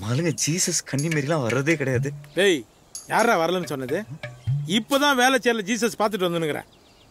நம்ம ஆளுங்க ஜீசஸ் கன்னி மாரிலாம் வர்றதே கிடையாது டேய் யாரா வரலன்னு சொன்னது இப்போதான் வேலை செய்யல ஜீசஸ் பார்த்துட்டு வந்துனுங்கிறேன்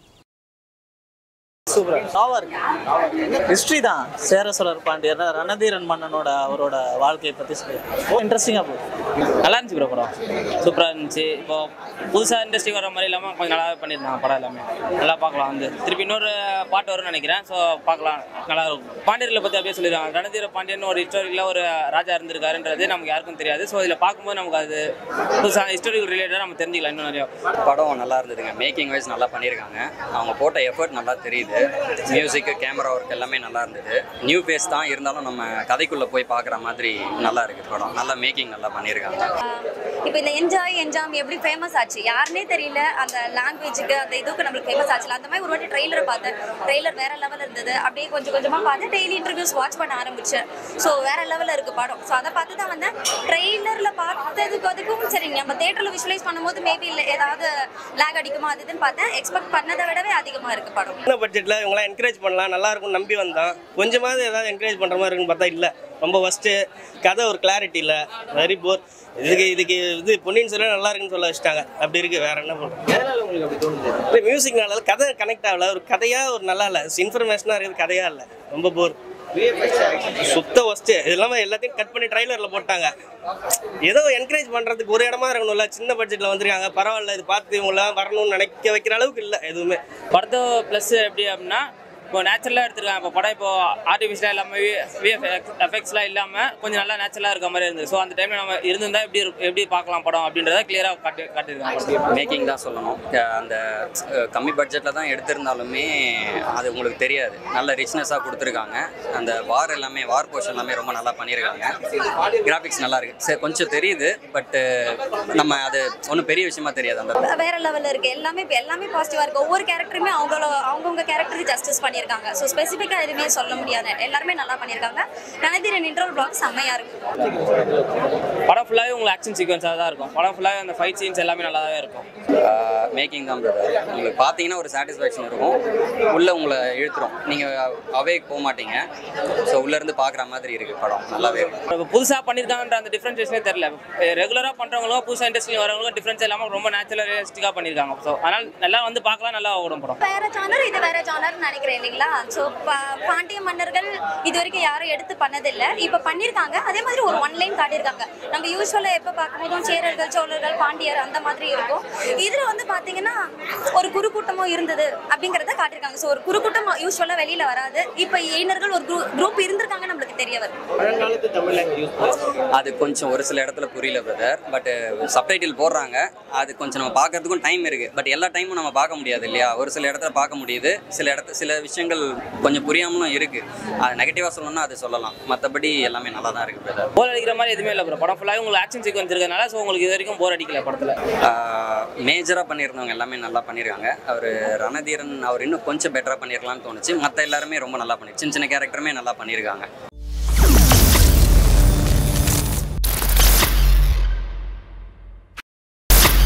ஹிஸ்ட்ரி தான் சேர சோழர் பாண்டியர் ரணதீரன் மன்னனோட அவரோட வாழ்க்கையை பற்றி சொல்லி இன்ட்ரெஸ்டிங்காக போகுது நல்லா இருந்துச்சு ப்ரோ படம் சூப்பராக இருந்துச்சு இப்போ புதுசாக இண்டஸ்ட்ரி வர மாதிரி இல்லாமல் கொஞ்சம் நல்லாவே பண்ணியிருந்தாங்க படம் எல்லாமே நல்லா பார்க்கலாம் வந்து திருப்பி இன்னொரு பாட்டு வரும்னு நினைக்கிறேன் ஸோ பார்க்கலாம் நல்லா இருக்கும் பாண்டியர்களை பற்றி அப்படியே சொல்லிடுறாங்க ரணதீர பாண்டியன் ஒரு ஹிஸ்டாரிக்கில் ஒரு ராஜா இருந்திருக்காருன்றது நமக்கு யாருக்கும் தெரியாது ஸோ இதில் பார்க்கும்போது நமக்கு அது புதுசாக ஹிஸ்டாரிக்கல் ரிலேட்டடாக நம்ம தெரிஞ்சுக்கலாம் இன்னும் நிறையா படம் நல்லா இருந்ததுங்க மேக்கிங் வைஸ் நல்லா பண்ணியிருக்காங்க அவங்க போட்ட எஃபர்ட் நல்லா தெரியுது மியூசிக்கு கேமரா ஒர்க் எல்லாமே நல்லா இருந்தது நியூ ஃபேஸ் தான் இருந்தாலும் நம்ம கதைக்குள்ளே போய் பார்க்குற மாதிரி நல்லா இருக்குது படம் நல்லா மேக்கிங் நல்லா பண்ணியிருக்காங்க இப்போ இந்த என்ஜாய் என்ஜாம் எப்படி ஃபேமஸ் ஆச்சு யாருனே தெரியல அந்த லாங்குவேஜுக்கு அந்த இதுக்கு நம்மளுக்கு ஃபேமஸ் ஆச்சுல அந்த மாதிரி ஒரு வாட்டி ட்ரெய்லரை பார்த்தேன் ட்ரெய்லர் வேற லெவல் இருந்தது அப்படியே கொஞ்சம் கொஞ்சமாக பார்த்து டெய்லி இன்டர்வியூஸ் வாட்ச் பண்ண ஆரம்பிச்சேன் ஸோ வேற லெவலில் இருக்கு படம் ஸோ அதை பார்த்து தான் வந்தேன் ட்ரெய்லரில் பார்த்ததுக்கு அதுக்கும் சரி நம்ம தேட்டரில் விஷுவலைஸ் பண்ணும்போது மேபி இல்லை ஏதாவது லேக் அடிக்குமா அது இதுன்னு பார்த்தேன் எக்ஸ்பெக்ட் பண்ணதை விடவே அதிகமாக இருக்கு படம் சின்ன பட்ஜெட்டில் இவங்களாம் என்கரேஜ் பண்ணலாம் நல்லா இருக்கும்னு நம்பி வந்தான் கொஞ்சமாவது ஏதாவது என்கரேஜ் பண்ணுற மாதிரி இருக்குன்னு பார்த்தா இல்லை ரொம்ப ஃபஸ்ட்டு கதை ஒரு கிளாரிட்டி இல்லை வெரி போர் இதுக்கு இதுக்கு இது பொன்னியின் செல்வன் நல்லா இருக்குன்னு சொல்ல வச்சுட்டாங்க அப்படி இருக்கு வேற என்ன பண்ணுறது இல்லை மியூசிக்னால கதை கனெக்ட் ஆகல ஒரு கதையாக ஒரு நல்லா இல்லை இன்ஃபர்மேஷனாக இருக்குது கதையாக இல்லை ரொம்ப போர் சுத்த ஒஸ்ட்டு இது இல்லாமல் எல்லாத்தையும் கட் பண்ணி ட்ரைலரில் போட்டாங்க ஏதோ என்கரேஜ் பண்ணுறதுக்கு ஒரு இடமா இருக்கணும்ல சின்ன பட்ஜெட்டில் வந்திருக்காங்க பரவாயில்ல இது பார்த்து இவங்களாம் வரணும்னு நினைக்க வைக்கிற அளவுக்கு இல்லை எதுவுமே படத்தோ ப்ளஸ் எப்படி அப்படின்னா இப்போ நேச்சுரலாக எடுத்திருக்காங்க இப்போ படம் இப்போ ஆர்டிஃபிஷியலாக இல்லாமல் விஎஃப் எஃபெக்ட்ஸ்லாம் இல்லாமல் கொஞ்சம் நல்லா நேச்சுரலாக இருக்க மாதிரி இருந்தது ஸோ அந்த டைமில் நம்ம இருந்திருந்தா எப்படி இருக்கு- எப்படி பார்க்கலாம் படம் அப்படின்றத கிளியராக காட்டி காட்டியிருக்காங்க மேக்கிங் தான் சொல்லணும் அஹ் அந்த அஹ் கம்மி பட்ஜெட்டில் தான் எடுத்திருந்தாலுமே அது உங்களுக்கு தெரியாது நல்ல ரிச்னஸாக கொடுத்துருக்காங்க அந்த வார் எல்லாமே வார் போர்ஷன் எல்லாமே ரொம்ப நல்லா பண்ணியிருக்காங்க கிராஃபிக்ஸ் நல்லா இருக்கு சரி கொஞ்சம் தெரியுது பட்டு நம்ம அது ஒன்றும் பெரிய விஷயமா தெரியாது அந்த வேற லெவல்ல இருக்கு எல்லாமே இப்ப எல்லாமே பாசிட்டிவா இருக்கு ஒவ்வொரு கேரக்டருமே அவங்கள அவங்கவுங்க கேரக்டருக்கு ஜஸ்டிஸ் பண்ணியிருக்காங்க ஸோ ஸ்பெசிஃபிக்கா எதுவுமே சொல்ல முடியாது எல்லாருமே நல்லா பண்ணியிருக்காங்க ரணதீரன் இன்ட்ரோல் பிளாக் செம்மையா இருக்கு படம் ஃபுல்லாகவே உங்களுக்கு ஆக்ஷன் சீக்வன்ஸாக தான் இருக்கும் படம் ஃபுல்லாகவே அந்த ஃபைட் சீன்ஸ் எல்லாமே நல்லாவே இருக்கும் மேக்கிங் தான் பிரதர் உங்களுக்கு பார்த்தீங்கன்னா ஒரு சாட்டிஸ்ஃபேக்ஷன் இருக்கும் உள்ளே உங்களை இழுத்துரும் நீங்கள் அவே போக மாட்டீங்க ஸோ உள்ளேருந்து பார்க்குற மாதிரி இருக்குது படம் நல்லாவே இருக்கு இப்போ புதுசாக பண்ணியிருக்காங்கன்ற அந்த டிஃப்ரென்ஷேஷனே தெரியல ரெகுலராக பண்ணுறவங்களும் புதுசாக இண்டஸ்ட்ரியில் வரவங்களும் டிஃப்ரென்ஸ் இல்லாமல் ரொம்ப நேச்சுரல் ரியலிஸ்டிக்காக பண்ணியிருக்காங்க ஸோ அதனால் நல்லா வந்து பார்க்கலாம் நல்லா ஓடும் படம் வேற ஜானர் இது வேற ஜானர்னு நினைக்கிறேன் இல்லைங்களா ஸோ பாண்டிய மன்னர்கள் இது வரைக்கும் யாரும் எடுத்து பண்ணதில்லை இப்போ பண்ணியிருக்காங்க அதே மாதிரி ஒரு ஒன் லைன் காட்டியிருக்காங்க நம்ம யூஸ்வலாக எப்போ பார்க்கும்போதும் சேரர்கள் சோழர்கள் பாண்டியர் அந்த மாதிரி இருக்கும் இதில் வந்து பார்த்தீங்கன்னா ஒரு குறுக்கூட்டமும் இருந்தது அப்படிங்கிறத காட்டியிருக்காங்க ஸோ ஒரு குறுக்கூட்டம் யூஸ்வலாக வெளியில் வராது இப்போ இளைஞர்கள் ஒரு குரூப் இருந்திருக்காங்க நம்மளுக்கு தெரிய வருது அது கொஞ்சம் ஒரு சில இடத்துல புரியல பிரதர் பட் சப்டைட்டில் போடுறாங்க அது கொஞ்சம் நம்ம பார்க்கறதுக்கும் டைம் இருக்குது பட் எல்லா டைமும் நம்ம பார்க்க முடியாது இல்லையா ஒரு சில இடத்துல பார்க்க முடியுது சில இடத்துல சில விஷயங்கள் கொஞ்சம் புரியாமலும் இருக்குது அது நெகட்டிவாக சொல்லணும்னா அது சொல்லலாம் மற்றபடி எல்லாமே நல்லா தான் இருக்குது பிரதர் போர் அடிக்கிற மாதிரி எதுவுமே இல்லை ப்ரோ படம் ஃபுல்லாகவே உங்களுக்கு ஆக்ஷன் சீக்வன்ஸ் இருக்கிறதுனால ஸோ உங்களுக்கு இது வரைக்கும் போர் அடிக்கல படத்தில் மேஜராக பண்ணியிருந்தவங்க எல்லாமே நல்லா பண்ணியிருக்காங்க அவர் ரணதீரன் அவர் இன்னும் கொஞ்சம் பெட்டராக பண்ணியிருக்கலாம்னு தோணுச்சு மற்ற எல்லாருமே ரொம்ப நல்லா பண்ணி சின்ன சின்ன கேரக்டருமே நல்லா பண்ணியிருக்காங்க